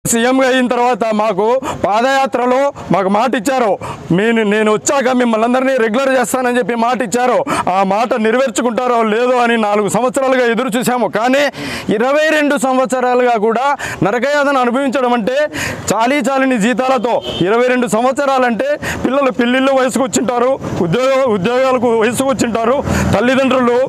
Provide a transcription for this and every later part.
సీఎంగా అయిన తర్వాత మాకు పాదయాత్రలో మాకు మాట ఇచ్చారు నేను నేను వచ్చాక మిమ్మల్ని అందరినీ రెగ్యులర్ చేస్తానని చెప్పి మాట ఇచ్చారు ఆ మాట నెరవేర్చుకుంటారో లేదో అని నాలుగు సంవత్సరాలుగా ఎదురు చూసాము కానీ ఇరవై రెండు సంవత్సరాలుగా కూడా నరకయాతను అనుభవించడం అంటే చాలీ చాలిని జీతాలతో ఇరవై రెండు సంవత్సరాలంటే పిల్లలు పెళ్ళిళ్ళు వయసుకు వచ్చింటారు ఉద్యోగ ఉద్యోగాలకు వయసుకు వచ్చింటారు తల్లిదండ్రులు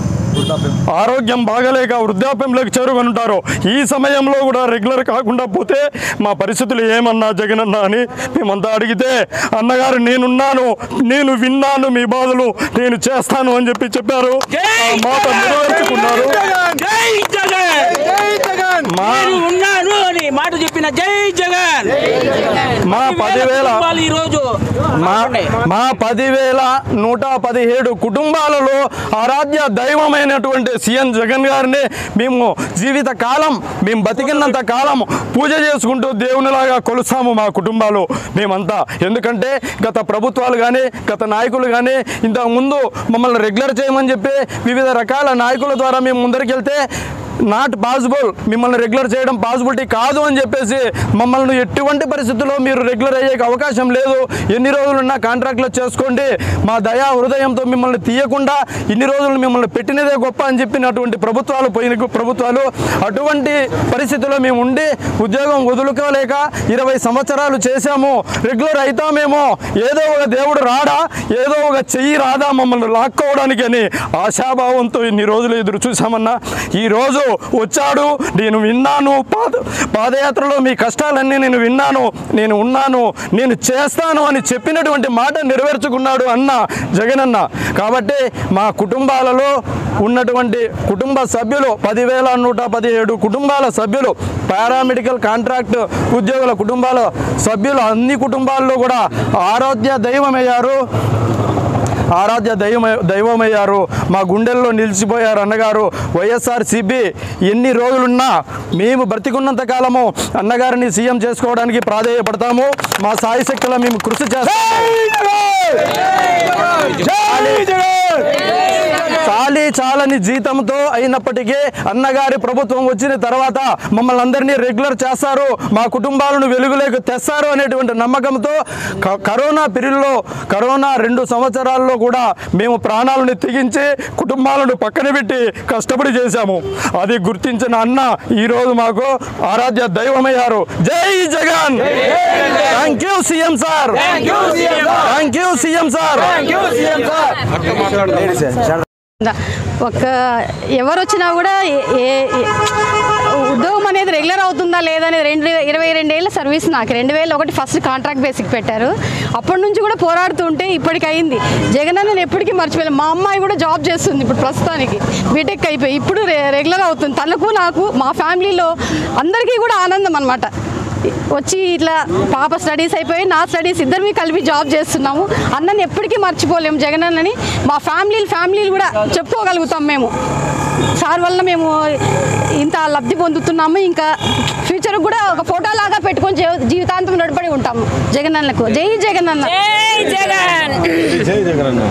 ఆరోగ్యం బాగలేక వృద్ధాప్యంలోకి చేరుకొని ఉంటారు ఈ సమయంలో కూడా రెగ్యులర్ కాకుండా పోతే మా పరిస్థితులు ఏమన్నా జగనన్న అని మేమంతా అడిగితే అన్నగారు నేనున్నాను నేను విన్నాను మీ బాధలు నేను చేస్తాను అని చెప్పి చెప్పారు ఆ మాట నెరవేర్చుకున్నారు జై జగన్ మా నేను ఉన్నాను అని మాట చెప్పిన జై జగన్ మా పదివేల కుటుంబాలు ఈ రోజు మా మా పదివేల నూట పదిహేడు కుటుంబాలలో ఆరాధ్య దైవమైనటువంటి సీఎం జగన్ గారిని మేము జీవిత కాలం మేము బతికినంత కాలం పూజ చేసుకుంటూ దేవునిలాగా కొలుస్తాము మా కుటుంబాలు మేమంతా ఎందుకంటే గత ప్రభుత్వాలు కానీ గత నాయకులు కానీ ఇంతకు ముందు మమ్మల్ని రెగ్యులర్ చేయమని చెప్పి వివిధ రకాల నాయకుల ద్వారా మేము ముందరికి వెళ్తే నాట్ పాసిబుల్ మిమ్మల్ని రెగ్యులర్ చేయడం పాసిబిలిటీ కాదు అని చెప్పేసి మమ్మల్ని ఎటువంటి పరిస్థితుల్లో మీరు రెగ్యులర్ అయ్యే అవకాశం లేదు ఎన్ని రోజులున్నా కాంట్రాక్ట్లో చేసుకోండి మా దయా హృదయంతో మిమ్మల్ని తీయకుండా ఇన్ని రోజులు మిమ్మల్ని పెట్టినదే గొప్ప అని చెప్పినటువంటి ప్రభుత్వాలు పోయిన ప్రభుత్వాలు అటువంటి పరిస్థితిలో మేము ఉండి ఉద్యోగం వదులుకోలేక ఇరవై సంవత్సరాలు చేశాము రెగ్యులర్ అవుతామేమో ఏదో ఒక దేవుడు రాడా ఏదో ఒక చెయ్యి రాదా మమ్మల్ని లాక్కోవడానికి అని ఆశాభావంతో ఇన్ని రోజులు ఎదురు చూసామన్నా ఈ రోజు వచ్చాడు నేను విన్నాను పాద పాదయాత్రలో మీ కష్టాలన్నీ నేను విన్నాను నేను ఉన్నాను నేను చేస్తాను అని చెప్పినటువంటి మాట నెరవేర్చుకున్నాడు అన్న జగనన్న కాబట్టి మా కుటుంబాలలో ఉన్నటువంటి కుటుంబ సభ్యులు పదివేల నూట పదిహేడు కుటుంబాల సభ్యులు పారామెడికల్ కాంట్రాక్ట్ ఉద్యోగుల కుటుంబాల సభ్యులు అన్ని కుటుంబాల్లో కూడా ఆరోగ్య దైవమయ్యారు ఆరాధ్య దైవం దైవమయ్యారు మా గుండెల్లో నిలిచిపోయారు అన్నగారు వైఎస్ఆర్ సిబి ఎన్ని రోజులున్నా మేము బ్రతికున్నంత కాలము అన్నగారిని సీఎం చేసుకోవడానికి ప్రాధేయపడతాము మా సాయి శక్తుల మేము కృషి చేస్తాము చాలీ చాలని జీతంతో అయినప్పటికీ అన్నగారి ప్రభుత్వం వచ్చిన తర్వాత మమ్మల్ని అందరినీ రెగ్యులర్ చేస్తారు మా కుటుంబాలను వెలుగులోకి తెస్తారు అనేటువంటి నమ్మకంతో క- కరోనా పీరియడ్లో కరోనా రెండు సంవత్సరాల్లో కూడా మేము ప్రాణాలను తెగించి కుటుంబాలను పక్కన పెట్టి కష్టపడి చేశాము అది గుర్తించిన అన్న ఈరోజు మాకు ఆరాధ్య దైవమయ్యారు జై Jagan thank you CM sir thank you CM sir ఒక ఎవరు వచ్చినా కూడా ఏ- ఏ- ఏ- ఉద్యోగం అనేది రెగ్యులర్ అవుతుందా లేదా అనేది రెండు ఇరవై రెండేళ్ళ సర్వీస్ నాకు రెండు వేల ఒకటి ఫస్ట్ కాంట్రాక్ట్ బేసిక్ పెట్టారు అప్పటి నుంచి కూడా పోరాడుతుంటే ఇప్పటికి అయింది జగన్ నేను ఎప్పటికీ మర్చిపోయాను మా అమ్మాయి కూడా జాబ్ చేస్తుంది ఇప్పుడు ప్రస్తుతానికి బీటెక్ అయిపోయి ఇప్పుడు రె- రెగ్యులర్ అవుతుంది తనకు నాకు మా ఫ్యామిలీలో అందరికీ కూడా ఆనందం అనమాట వచ్చి ఇట్లా పాప స్టడీస్ అయిపోయి నా స్టడీస్ ఇద్దరు మీ కలిపి జాబ్ చేస్తున్నాము అన్నని ఎప్పటికీ మర్చిపోలేము జగన్ అన్నని మా ఫ్యామిలీలు ఫ్యామిలీలు కూడా చెప్పుకోగలుగుతాం మేము సార్ వల్ల మేము ఇంత లబ్ధి పొందుతున్నాము ఇంకా ఫ్యూచర్ కూడా ఒక ఫోటో లాగా పెట్టుకొని జీవ- జీవితాంతం నడపడి ఉంటాము జగన్ అన్నకు జై జగన్ అన్న జై జగన్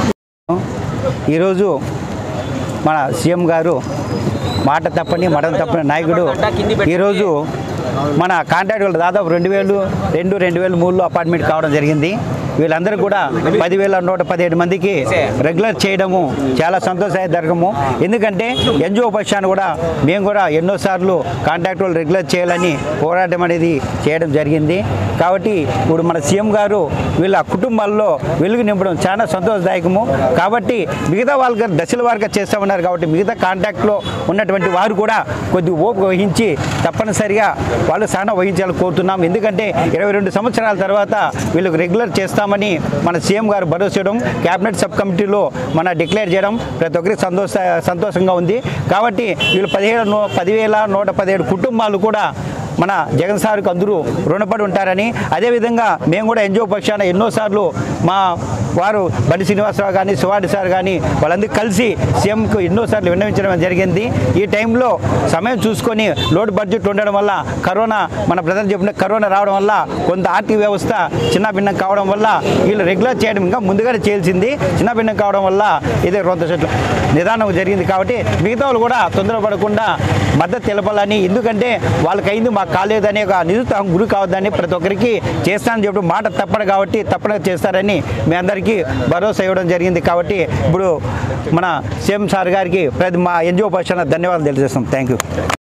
ఈరోజు మన సీఎం గారు మాట తప్పని మడం తప్పని నాయకుడు ఈరోజు మన కాంట్రాక్ట్ వాళ్ళు దాదాపు రెండు వేలు రెండు రెండు వేలు మూడులో అపార్ట్మెంట్ కావడం జరిగింది వీళ్ళందరూ కూడా పదివేల నూట పదిహేడు మందికి రెగ్యులర్ చేయడము చాలా సంతోషదాయకము ఎందుకంటే ఎన్జిఓ పక్షాన్ని కూడా మేము కూడా ఎన్నోసార్లు కాంట్రాక్ట్ వాళ్ళు రెగ్యులర్ చేయాలని పోరాటం అనేది చేయడం జరిగింది కాబట్టి ఇప్పుడు మన సీఎం గారు వీళ్ళ కుటుంబాల్లో వెలుగు నింపడం చాలా సంతోషదాయకము కాబట్టి మిగతా వాళ్ళకి దశల వారిగా చేస్తామన్నారు కాబట్టి మిగతా కాంటాక్ట్లో ఉన్నటువంటి వారు కూడా కొద్ది ఓపిక వహించి తప్పనిసరిగా వాళ్ళు సహనం వహించాలని కోరుతున్నాం ఎందుకంటే ఇరవై రెండు సంవత్సరాల తర్వాత వీళ్ళకి రెగ్యులర్ చేస్తామని మన సీఎం గారు భరోసా ఇవ్వడం క్యాబినెట్ సబ్ కమిటీలో మన డిక్లేర్ చేయడం ప్రతి ఒక్కరికి సంతోష సంతోషంగా ఉంది కాబట్టి వీళ్ళు పదిహేడు నూ- పదివేల నూట పదిహేడు కుటుంబాలు కూడా మన జగన్ సార్కు అందరూ రుణపడి ఉంటారని అదేవిధంగా మేము కూడా ఎన్జిఓ పక్షాన ఎన్నోసార్లు మా వారు బండి శ్రీనివాసరావు కానీ శివాడి సార్ కానీ వాళ్ళందరూ కలిసి సీఎంకు ఎన్నోసార్లు విన్నవించడం జరిగింది ఈ టైంలో సమయం చూసుకొని లోడ్ బడ్జెట్ ఉండడం వల్ల కరోనా మన ప్రజలు చెప్పిన కరోనా రావడం వల్ల కొంత ఆర్థిక వ్యవస్థ చిన్న భిన్నం కావడం వల్ల వీళ్ళు రెగ్యులర్ చేయడం ఇంకా ముందుగానే చేయాల్సింది చిన్న భిన్నం కావడం వల్ల ఇదే కొంత చెట్లు నిదానం జరిగింది కాబట్టి మిగతా వాళ్ళు కూడా తొందరపడకుండా మద్దతు తెలపాలని ఎందుకంటే వాళ్ళకి అయింది మాకు కాలేదని ఒక నిరుత్సాహం గురి కావద్దని ప్రతి ఒక్కరికి చేస్తానని చెప్పి మాట తప్పడు కాబట్టి తప్పని చేస్తారని మీ అందరికీ భరోసా ఇవ్వడం జరిగింది కాబట్టి ఇప్పుడు మన సీఎం సార్ గారికి ప్రతి మా ఎన్జిఓ పక్షాన ధన్యవాదాలు తెలియజేస్తాం థ్యాంక్ యూ